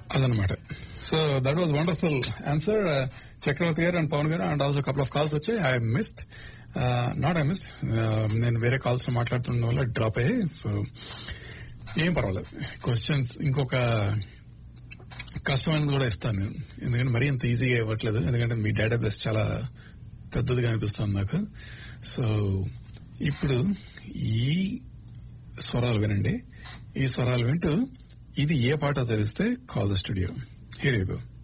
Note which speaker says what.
Speaker 1: అదనమాట so that was wonderful answer Chakravarthy garu and Pavan garu and also couple of calls వచ్చాయి I missed not I miss నేను వేరే calls లో మాట్లాడుతున్న వల్ల డ్రాప్ అయ్యాయి సో ఏం పర్వాలేదు క్వశ్చన్స్ ఇంకొక కష్టమైనది కూడా ఇస్తాను నేను ఎందుకంటే మరీ అంత ఈజీగా ఇవ్వట్లేదు ఎందుకంటే మీ డేటాబేస్ చాలా పెద్దదిగా అనిపిస్తుంది నాకు సో ఇప్పుడు ఈ స్వరాలు వినండి ఈ స్వరాలు వింటూ ఇది ఏ పాట తెలిస్తే call the studio here you go